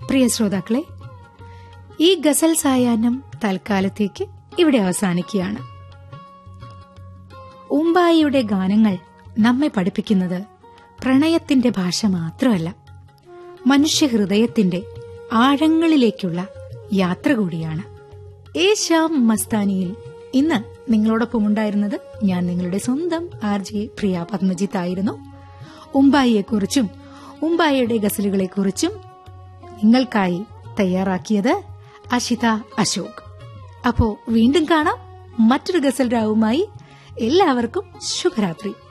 പ്രിയ ശ്രോതാക്കളെ ഈ ഗസൽ സായാഹ്നം തൽക്കാലത്തേക്ക് ഇവിടെ അവസാനിക്കുകയാണ് ഉമ്പായിയുടെ ഗാനങ്ങൾ നമ്മെ പഠിപ്പിക്കുന്നത് പ്രണയത്തിന്റെ ഭാഷ മാത്രമല്ല മനുഷ്യഹൃദയത്തിന്റെ ആഴങ്ങളിലേക്കുള്ള യാത്ര കൂടിയാണ് ഏ ശ്യാം മസ്താനിയിൽ ഇന്ന് നിങ്ങളോടൊപ്പം ഉണ്ടായിരുന്നത് ഞാൻ നിങ്ങളുടെ സ്വന്തം ആർ ജെ പ്രിയ പത്മജിത്ത് ആയിരുന്നു ഉമ്പായിയെക്കുറിച്ചും ഉമ്പായിയുടെ ഗസലുകളെക്കുറിച്ചും നിങ്ങൾക്കായി തയ്യാറാക്കിയത് അഷിത അശോക് അപ്പോ വീണ്ടും കാണാം മറ്റൊരു ഗസൽ രാവുമായി എല്ലാവർക്കും ശുഭരാത്രി